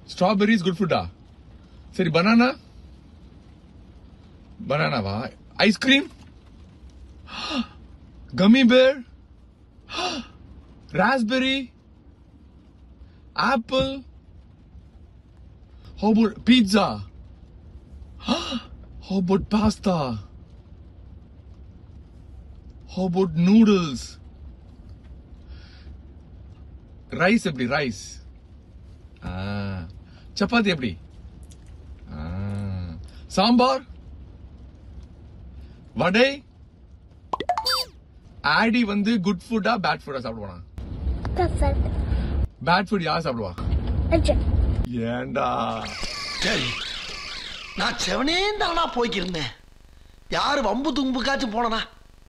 Strawberry is good ஃபுட்டா சரி banana பனானாவா ice cream gummy bear raspberry apple How about pizza? How about pasta? How about noodles? Rice எப்படி rice சப்பாத்தி எப்படி ஆ. சாம்பார் வடை ஆடி வந்து குட் ஃபுட்டா பேட் ஃபுட்டா சாப்பிடுவானா Perfect. பேட் ஃபுட் யார் சாப்பிடுவா Ajay. ஏன்டா சரி நான் செவனே தானா போய்க்கிருந்தேன் யாரு வம்பு தும்புக்காச்சும் போனனா